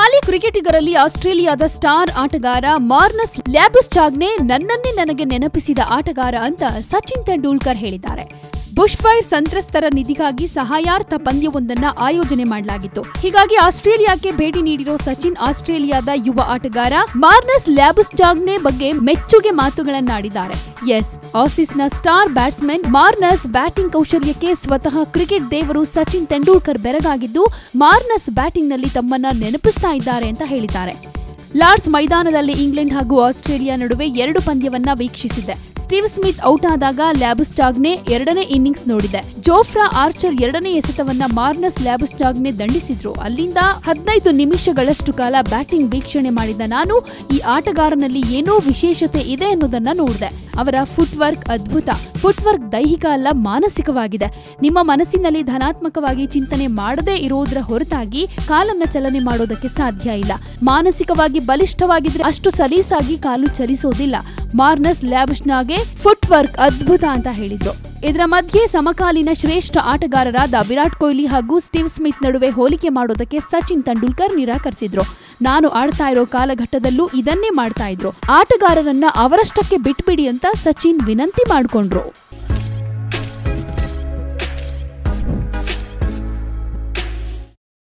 ಹಾಲಿ ಕ್ರಿಕೆಟಿಗರಲ್ಲಿ ಆಸ್ಟ್ರೇಲಿಯಾದ ಸ್ಟಾರ್ ಆಟಗಾರ ಮಾರ್ನಸ್ ಲ್ಯಾಬುಸ್ಟಾಗ್ನೆ ನನ್ನನ್ನೇ ನನಗೆ ನೆನಪಿಸಿದ ಆಟಗಾರ ಅಂತ ಸಚಿನ್ ತೆಂಡೂಲ್ಕರ್ ಹೇಳಿದ್ದಾರೆ ಬುಷ್ ಫೈರ್ ಸಂತ್ರಸ್ತರ ನಿಧಿಗಾಗಿ ಸಹಾಯಾರ್ಥ ಪಂದ್ಯವೊಂದನ್ನ ಆಯೋಜನೆ ಮಾಡಲಾಗಿತ್ತು ಹೀಗಾಗಿ ಆಸ್ಟ್ರೇಲಿಯಾಕ್ಕೆ ಭೇಟಿ ನೀಡಿರೋ ಸಚಿನ್ ಆಸ್ಟ್ರೇಲಿಯಾದ ಯುವ ಆಟಗಾರ ಮಾರ್ನಸ್ ಲ್ಯಾಬುಸ್ಟಾಗ್ನೆ ಬಗ್ಗೆ ಮೆಚ್ಚುಗೆ ಮಾತುಗಳನ್ನಾಡಿದ್ದಾರೆ ಎಸ್ ಆಸೀಸ್ನ ಸ್ಟಾರ್ ಬ್ಯಾಟ್ಸ್ಮನ್ ಮಾರ್ನಸ್ ಬ್ಯಾಟಿಂಗ್ ಕೌಶಲ್ಯಕ್ಕೆ ಸ್ವತಃ ಕ್ರಿಕೆಟ್ ದೇವರು ಸಚಿನ್ ತೆಂಡೂಲ್ಕರ್ ಬೆರಗಾಗಿದ್ದು ಮಾರ್ನಸ್ ಬ್ಯಾಟಿಂಗ್ನಲ್ಲಿ ತಮ್ಮನ್ನ ನೆನಪಿಸ್ತಾ ಇದ್ದಾರೆ ಅಂತ ಹೇಳಿದ್ದಾರೆ ಲಾರ್ಡ್ಸ್ ಮೈದಾನದಲ್ಲಿ ಇಂಗ್ಲೆಂಡ್ ಹಾಗೂ ಆಸ್ಟ್ರೇಲಿಯಾ ನಡುವೆ ಎರಡು ಪಂದ್ಯವನ್ನ ವೀಕ್ಷಿಸಿದೆ ಸ್ಟೀವ್ ಸ್ಮಿತ್ ಔಟ್ ಆದಾಗ ಲ್ಯಾಬುಸ್ಟಾಗ್ನೆ ಎರಡನೇ ಇನ್ನಿಂಗ್ಸ್ ನೋಡಿದೆ ಜೋಫ್ರಾ ಆರ್ಚರ್ ಎರಡನೇ ಎಸೆತವನ್ನ ಮಾರ್ನಸ್ ಲ್ಯಾಬುಸ್ಟಾಗ್ನೆ ದಂಡಿಸಿದ್ರು ಅಲ್ಲಿಂದ ಹದಿನೈದು ನಿಮಿಷಗಳಷ್ಟು ಕಾಲ ಬ್ಯಾಟಿಂಗ್ ವೀಕ್ಷಣೆ ಮಾಡಿದ ನಾನು ಈ ಆಟಗಾರನಲ್ಲಿ ಏನೋ ವಿಶೇಷತೆ ಇದೆ ಅನ್ನೋದನ್ನ ನೋಡಿದೆ ಅವರ ಫುಟ್ ವರ್ಕ್ ಅದ್ಭುತ ಫುಟ್ ವರ್ಕ್ ದೈಹಿಕ ಅಲ್ಲ ಮಾನಸಿಕವಾಗಿದೆ ನಿಮ್ಮ ಮನಸ್ಸಿನಲ್ಲಿ ಧನಾತ್ಮಕವಾಗಿ ಚಿಂತನೆ ಮಾಡದೇ ಇರೋದ್ರ ಹೊರತಾಗಿ ಕಾಲನ್ನ ಚಲನೆ ಮಾಡೋದಕ್ಕೆ ಸಾಧ್ಯ ಇಲ್ಲ ಮಾನಸಿಕವಾಗಿ ಬಲಿಷ್ಠವಾಗಿದ್ರೆ ಅಷ್ಟು ಸಲೀಸಾಗಿ ಕಾಲು ಚಲಿಸೋದಿಲ್ಲ ಮಾರ್ನಸ್ ಲ್ಯಾಬ್ಸ್ನಾಗೆ ಫುಟ್ ವರ್ಕ್ ಅದ್ಭುತ ಅಂತ ಹೇಳಿದ್ರು ಇದರ ಮಧ್ಯೆ ಸಮಕಾಲೀನ ಶ್ರೇಷ್ಠ ಆಟಗಾರರಾದ ವಿರಾಟ್ ಕೊಹ್ಲಿ ಹಾಗೂ ಸ್ಟೀವ್ ಸ್ಮಿತ್ ನಡುವೆ ಹೋಲಿಕೆ ಮಾಡೋದಕ್ಕೆ ಸಚಿನ್ ತೆಂಡೂಲ್ಕರ್ ನಿರಾಕರಿಸಿದ್ರು ನಾನು ಆಡ್ತಾ ಇರೋ ಕಾಲಘಟ್ಟದಲ್ಲೂ ಇದನ್ನೇ ಮಾಡ್ತಾ ಇದ್ರು ಆಟಗಾರರನ್ನ ಅವರಷ್ಟಕ್ಕೆ ಬಿಟ್ಬಿಡಿ ಅಂತ ಸಚಿನ್ ವಿನಂತಿ ಮಾಡ್ಕೊಂಡ್ರು